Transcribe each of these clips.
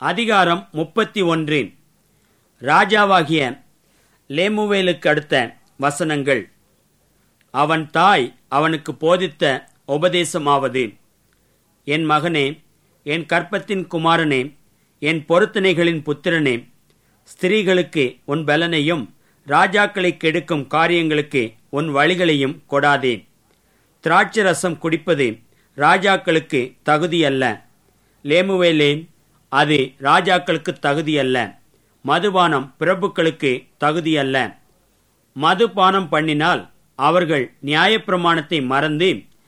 அதிகாரம் முப்பத்தி ஒன்று ராஜாவாகிய லேமுவேலுக்கு அடுத்த வசனங்கள் அவன் தாய் அவனுக்கு போதித்த உபதேசமாவது என் மகனே என் கற்பத்தின் குமாரனே என் பொருத்தனைகளின் புத்திரனே ஸ்திரீகளுக்கு உன் பலனையும் ராஜாக்களை கெடுக்கும் காரியங்களுக்கு உன் வழிகளையும் கொடாதே திராட்சரசம் குடிப்பது ராஜாக்களுக்கு தகுதியல்ல லேமுவேலே அது ராஜாக்களுக்கு தகுதியல்ல மதுபானம் பிரபுக்களுக்கு தகுதியல்ல மதுபானம் பண்ணினால் அவர்கள் நியாயப்பிரமாணத்தை மறந்து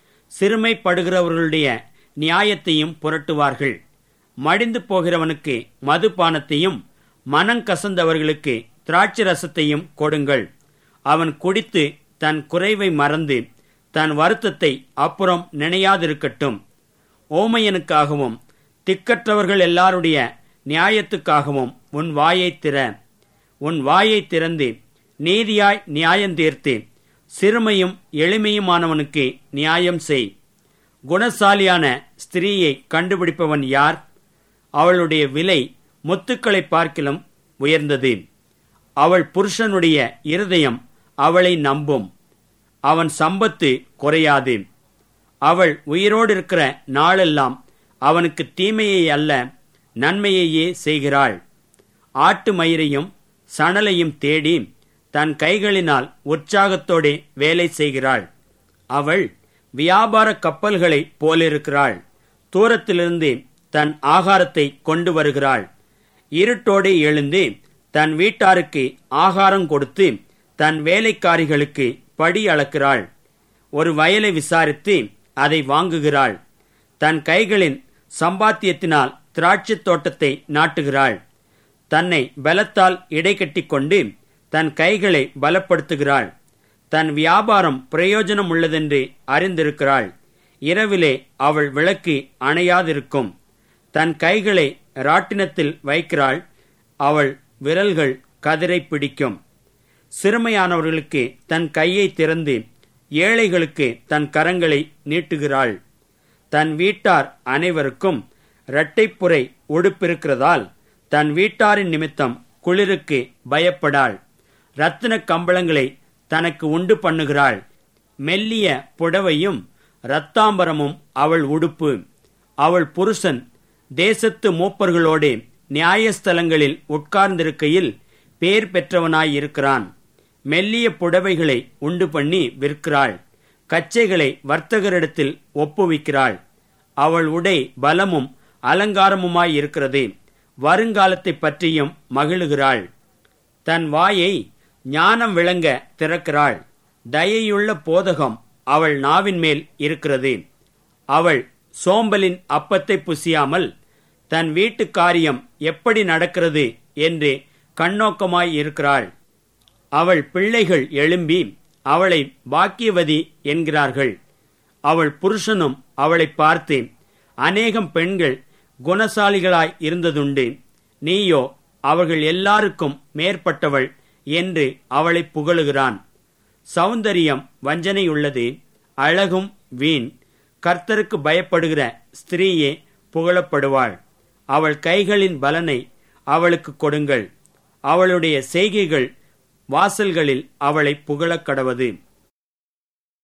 சிறுமைப்படுகிறவர்களுடைய நியாயத்தையும் புரட்டுவார்கள் மடிந்து போகிறவனுக்கு மதுபானத்தையும் மனங்கசந்தவர்களுக்கு திராட்சரசத்தையும் கொடுங்கள் அவன் குடித்து தன் குறைவை மறந்து தன் வருத்தத்தை அப்புறம் நினையாதிருக்கட்டும் ஓமையனுக்காகவும் திக்கற்றவர்கள் எல்லாருடைய நியாயத்துக்காகவும் உன் வாயை திற உன் வாயை திறந்து நீதியாய் நியாயந்தீர்த்து சிறுமையும் எளிமையுமானவனுக்கு நியாயம் செய் குணசாலியான ஸ்திரீயை கண்டுபிடிப்பவன் யார் அவளுடைய விலை முத்துக்களை பார்க்கிலும் உயர்ந்தது அவள் புருஷனுடைய இருதயம் அவளை நம்பும் அவன் சம்பத்து குறையாது அவள் உயிரோடு இருக்கிற நாளெல்லாம் அவனுக்கு தீமையை அல்ல நன்மையையே செய்கிறாள் ஆட்டு மயிரையும் சணலையும் தேடி தன் கைகளினால் உற்சாகத்தோടെ வேலை செய்கிறாள் அவள் வியாபார கப்பல்களைப் போலிருக்கிறாள் தூரத்திலிருந்து தன் ஆகாரத்தை கொண்டு வருகிறாள் இருட்டோடு எழுந்து தன் வீட்டாருக்கு ஆகாரம் கொடுத்து தன் வேலைக்காரிகளுக்கு படி அளக்கிறாள் ஒரு வயலை விசாரித்து அதை வாங்குகிறாள் தன் கைகளின் சம்பாத்தியத்தினால் திராட்சைத் தோட்டத்தை நாட்டுகிறாள் தன்னை பலத்தால் இடைக்கட்டி கொண்டு தன் கைகளை பலப்படுத்துகிறாள் தன் வியாபாரம் பிரயோஜனம் உள்ளதென்று அறிந்திருக்கிறாள் இரவிலே அவள் விளக்கு அணையாதிருக்கும் தன் கைகளை ராட்டினத்தில் வைக்கிறாள் அவள் விரல்கள் கதிரை பிடிக்கும் சிறுமையானவர்களுக்கு தன் கையை திறந்து ஏழைகளுக்கு தன் கரங்களை நீட்டுகிறாள் தன் வீட்டார் அனைவருக்கும் இரட்டைப்புரை உடுப்பிருக்கிறதால் தன் வீட்டாரின் நிமித்தம் குளிருக்கு பயப்படாள் ரத்தின கம்பளங்களை தனக்கு உண்டு பண்ணுகிறாள் மெல்லிய புடவையும் இரத்தாம்பரமும் அவள் உடுப்பு அவள் புருஷன் தேசத்து மூப்பர்களோடு நியாயஸ்தலங்களில் உட்கார்ந்திருக்கையில் பேர் பெற்றவனாயிருக்கிறான் மெல்லிய புடவைகளை உண்டு பண்ணி விற்கிறாள் கச்சைகளை வர்த்தகரிடத்தில் ஒப்புவிக்கிறாள் அவள் உடை பலமும் அலங்காரமுமாயிருக்கிறது வருங்காலத்தை பற்றியும் மகிழுகிறாள் தன் வாயை ஞானம் விளங்க திறக்கிறாள் தயையுள்ள போதகம் அவள் நாவின் மேல் இருக்கிறது அவள் சோம்பலின் அப்பத்தை புசியாமல் தன் வீட்டு காரியம் எப்படி நடக்கிறது என்று கண்ணோக்கமாய் இருக்கிறாள் அவள் பிள்ளைகள் எழும்பி அவளை பாக்கியவதி என்கிறார்கள் அவள் புருஷனும் அவளை பார்த்து அநேகம் பெண்கள் குணசாலிகளாய் இருந்ததுண்டு நீயோ அவர்கள் எல்லாருக்கும் மேற்பட்டவள் என்று அவளை புகழுகிறான் சௌந்தரியம் வஞ்சனையுள்ளது அழகும் வீண் கர்த்தருக்கு பயப்படுகிற ஸ்திரீயே புகழப்படுவாள் அவள் கைகளின் பலனை அவளுக்கு கொடுங்கள் அவளுடைய செய்கைகள் வாசல்களில் அவளை புகழக் கடவது